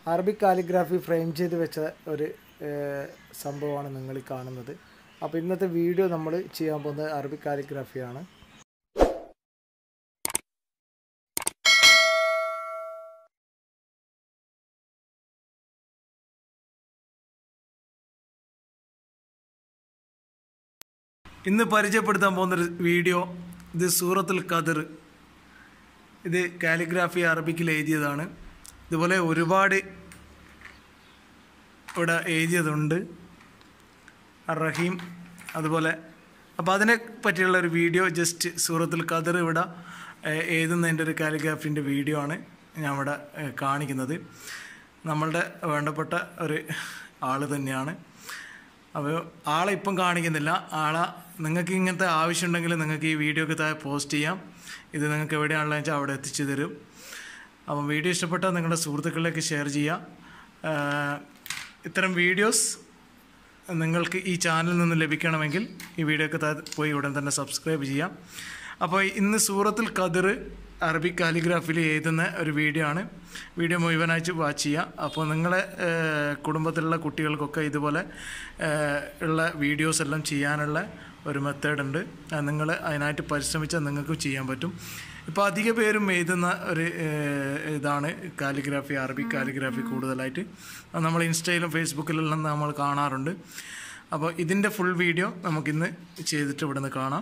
Arabic calligraphy frame ചെയ്ത് വെച്ച ഒരു ഏഹ്, സംഭവമാണ് നിങ്ങൾ ഈ കാണുന്നത് അപ്പോൾ ഇന്നത്തെ വീഡിയോ നമ്മൾ ചെയ്യാൻ പോകുന്നത് അറബിക് കാലിഗ്രാഫിയാണ് ഇന്ന് പരിചയപ്പെടുത്താൻ പോകുന്നൊരു വീഡിയോ ഇത് സൂറത്തുൽ ഖദർ ഇത് കാലിഗ്രാഫി അറബിക്കിൽ എഴുതിയതാണ് ഇതുപോലെ ഒരുപാട് ഇവിടെ എഴുതിയതുണ്ട് അർ റഹീം അതുപോലെ അപ്പോൾ അതിനെ പറ്റിയുള്ള ഒരു വീഡിയോ ജസ്റ്റ് സൂറത്തുൽ ഖദർ ഇവിടെ ഏഹ്, എഴുതുന്നതിൻ്റെ ഒരു കാലിഗ്രാഫിൻ്റെ വീഡിയോ ആണ് ഞാൻ ഇവിടെ ഏഹ്, കാണിക്കുന്നത് നമ്മളുടെ വേണ്ടപ്പെട്ട ഒരു ആൾ തന്നെയാണ് അപ്പോൾ ആളെ ഇപ്പം കാണിക്കുന്നില്ല ആളെ നിങ്ങൾക്ക് ഇങ്ങനത്തെ ആവശ്യമുണ്ടെങ്കിൽ നിങ്ങൾക്ക് ഈ വീഡിയോ ഒക്കെ താഴെ പോസ്റ്റ് ചെയ്യാം ഇത് നിങ്ങൾക്ക് എവിടെയാണെന്ന് വെച്ചാൽ അവിടെ എത്തിച്ചു തരും അപ്പം വീഡിയോ ഇഷ്ടപ്പെട്ടാൽ നിങ്ങളുടെ സുഹൃത്തുക്കളിലേക്ക് ഷെയർ ചെയ്യുക ആഹ് ഇത്തരം വീഡിയോസ് നിങ്ങൾക്ക് ഈ ചാനലിൽ നിന്ന് ലഭിക്കണമെങ്കിൽ ഈ വീഡിയോക്ക് താഴെ പോയി ഉടൻ തന്നെ സബ്സ്ക്രൈബ് ചെയ്യാം അപ്പോൾ ഇന്ന് സൂറത്തുൽ ഖദർ അറബിക് കാലിഗ്രാഫിൽ എഴുതുന്ന ഒരു വീഡിയോ ആണ് വീഡിയോ മുഴുവനായിട്ട് വാച്ച് ചെയ്യുക അപ്പോൾ നിങ്ങളെ ഏഹ്, കുടുംബത്തിലുള്ള കുട്ടികൾക്കൊക്കെ ഇതുപോലെ ഏഹ്, ഉള്ള വീഡിയോസ് എല്ലാം ചെയ്യാനുള്ള ഒരു മെത്തേഡ് ഉണ്ട് നിങ്ങൾ അതിനായിട്ട് പരിശ്രമിച്ചാൽ നിങ്ങൾക്കും ചെയ്യാൻ പറ്റും ഇപ്പോൾ അധിക പേരും എഴുതുന്ന ഒരു ഏഹ്, ഇതാണ് കാലിഗ്രാഫി അറബിക് കാലിഗ്രാഫി കൂടുതലായിട്ട് അത് നമ്മൾ ഇൻസ്റ്റയിലും ഫേസ്ബുക്കിലെല്ലാം നമ്മൾ കാണാറുണ്ട് അപ്പോൾ ഇതിൻ്റെ ഫുൾ വീഡിയോ നമുക്കിന്ന് ചെയ്തിട്ട് ഇവിടുന്ന് കാണാം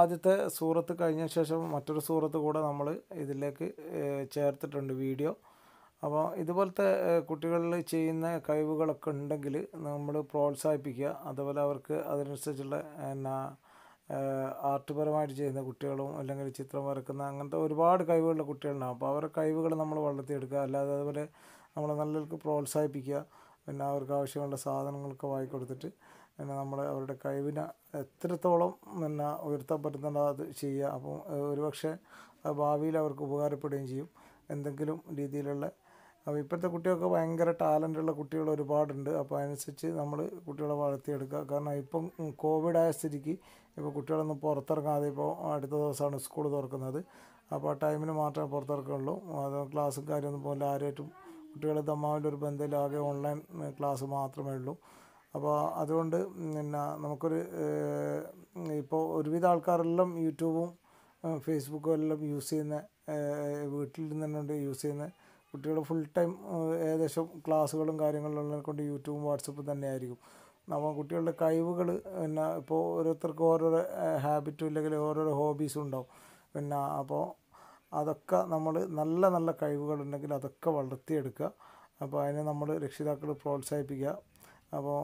ആദ്യത്തെ സൂറത്ത് കഴിഞ്ഞ ശേഷം മറ്റൊരു സൂറത്ത് കൂടെ നമ്മൾ ഇതിലേക്ക് ഏഹ്, ചേർത്തിട്ടുണ്ട് വീഡിയോ അപ്പോൾ ഇതുപോലത്തെ ഏഹ്, കുട്ടികളിൽ ചെയ്യുന്ന കഴിവുകളൊക്കെ ഉണ്ടെങ്കിൽ നമ്മൾ പ്രോത്സാഹിപ്പിക്കുക അതുപോലെ അവർക്ക് അതിനനുസരിച്ചുള്ള എന്നാ ഏഹ്, ആർട്ട്പരമായിട്ട് ചെയ്യുന്ന കുട്ടികളും അല്ലെങ്കിൽ ചിത്രം വരക്കുന്ന അങ്ങനത്തെ ഒരുപാട് കഴിവുകളുള്ള കുട്ടികളുണ്ടാകും അപ്പോൾ അവരുടെ കഴിവുകൾ നമ്മൾ വളർത്തിയെടുക്കുക അല്ലാതെ അതുപോലെ നമ്മൾ നല്ലവർക്ക് പ്രോത്സാഹിപ്പിക്കുക പിന്നെ അവർക്ക് ആവശ്യമുള്ള സാധനങ്ങളൊക്കെ വാങ്ങിക്കൊടുത്തിട്ട് പിന്നെ നമ്മൾ അവരുടെ കഴിവിനെ എത്രത്തോളം പിന്നെ ഉയർത്താൻ പറ്റുന്നുണ്ടോ അത് ചെയ്യുക അപ്പം ഏഹ്, ഒരുപക്ഷെ അത് ഭാവിയിൽ അവർക്ക് ഉപകാരപ്പെടുകയും ചെയ്യും എന്തെങ്കിലും രീതിയിലുള്ള അപ്പോൾ ഇപ്പോഴത്തെ കുട്ടികൾക്ക് ഭയങ്കര ടാലൻ്റുള്ള കുട്ടികൾ ഒരുപാടുണ്ട് അപ്പോൾ അതിനനുസരിച്ച് നമ്മൾ കുട്ടികളെ വളർത്തിയെടുക്കുക കാരണം ഇപ്പം കോവിഡ് ആയ സ്ഥിതിക്ക് ഇപ്പോൾ കുട്ടികളൊന്നും പുറത്തിറങ്ങാതെ ഇപ്പോൾ അടുത്ത ദിവസമാണ് സ്കൂൾ തുറക്കുന്നത് അപ്പോൾ ആ ടൈമിന് മാത്രമേ പുറത്തിറക്കുള്ളൂ അത് ക്ലാസ്സും കാര്യമൊന്നും പോലെ ആരായിട്ടും കുട്ടികൾ തമ്മിൽ ഒരു ബന്ധമില്ല ആകെ ഓൺലൈൻ ക്ലാസ് മാത്രമേ ഉള്ളൂ അപ്പോൾ അതുകൊണ്ട് പിന്നെ നമുക്കൊരു ഏഹ്, ഇപ്പോൾ ഒരുവിധ ആൾക്കാരെല്ലാം യൂട്യൂബും ഏഹ്, ഫേസ്ബുക്കും എല്ലാം യൂസ് ചെയ്യുന്ന ഏഹ്, വീട്ടിൽ നിന്ന് തന്നെ യൂസ് ചെയ്യുന്ന കുട്ടികൾ ഫുൾ ടൈം ഏകദേശം ക്ലാസ്സുകളും കാര്യങ്ങളിലും കൊണ്ട് യൂട്യൂബും വാട്സപ്പും തന്നെയായിരിക്കും അപ്പോൾ കുട്ടികളുടെ കഴിവുകൾ പിന്നെ ഇപ്പോൾ ഓരോരുത്തർക്കും ഓരോരോ ഹാബിറ്റും ഇല്ലെങ്കിൽ ഓരോരോ ഹോബീസും ഉണ്ടാവും പിന്നെ അപ്പോൾ അതൊക്കെ നമ്മൾ നല്ല നല്ല കഴിവുകളുണ്ടെങ്കിൽ അതൊക്കെ വളർത്തിയെടുക്കുക അപ്പോൾ അതിനെ നമ്മൾ രക്ഷിതാക്കൾ പ്രോത്സാഹിപ്പിക്കുക അപ്പോൾ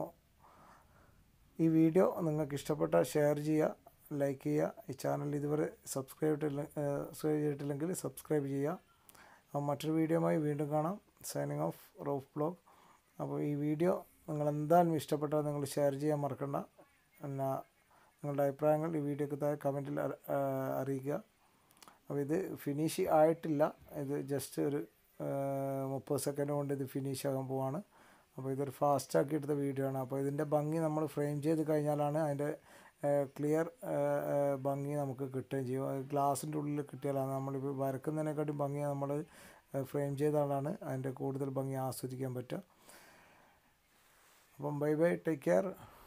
ഈ വീഡിയോ നിങ്ങൾക്ക് ഇഷ്ടപ്പെട്ടാൽ ഷെയർ ചെയ്യുക ലൈക്ക് ചെയ്യുക ഈ ചാനൽ ഇതുവരെ സബ്സ്ക്രൈബ് ചെയ്തിട്ടില്ല സബ്സ്ക്രൈബ് ചെയ്തിട്ടില്ലെങ്കിൽ സബ്സ്ക്രൈബ് ചെയ്യുക അപ്പോൾ മറ്റൊരു വീഡിയോയുമായി വീണ്ടും കാണാം സൈനിങ് ഓഫ് റോഫ് ബ്ലോഗ് അപ്പോൾ ഈ വീഡിയോ നിങ്ങൾ എന്തായാലും ഇഷ്ടപ്പെട്ടാൽ നിങ്ങൾ ഷെയർ ചെയ്യാൻ മറക്കണ്ട പിന്നെ നിങ്ങളുടെ അഭിപ്രായങ്ങൾ ഈ വീഡിയോക്ക് താഴെ കമൻറ്റിൽ അറിയിക്കുക അപ്പോൾ ഇത് ഫിനിഷ് ആയിട്ടില്ല ഇത് ജസ്റ്റ് ഒരു മുപ്പത് സെക്കൻഡ് കൊണ്ട് ഇത് ഫിനിഷ് ആകാൻ പോവാണ് അപ്പോൾ ഇതൊരു ഫാസ്റ്റ് ആക്കി എടുത്ത വീഡിയോ ആണ് അപ്പോൾ ഇതിൻ്റെ ഭംഗി നമ്മൾ ഫ്രെയിം ചെയ്ത് കഴിഞ്ഞാലാണ് അതിൻ്റെ ക്ലിയർ ഭംഗി നമുക്ക് കിട്ടുകയും ചെയ്യും അത് ഗ്ലാസിൻ്റെ ഉള്ളിൽ കിട്ടിയാലാണ് നമ്മളിപ്പോൾ വരക്കുന്നതിനെക്കാട്ടും ഭംഗി നമ്മൾ ഫ്രെയിം ചെയ്താലാണ് അതിൻ്റെ കൂടുതൽ ഭംഗി ആസ്വദിക്കാൻ പറ്റുക അപ്പം ബൈ ബൈ ടേക്ക് കെയർ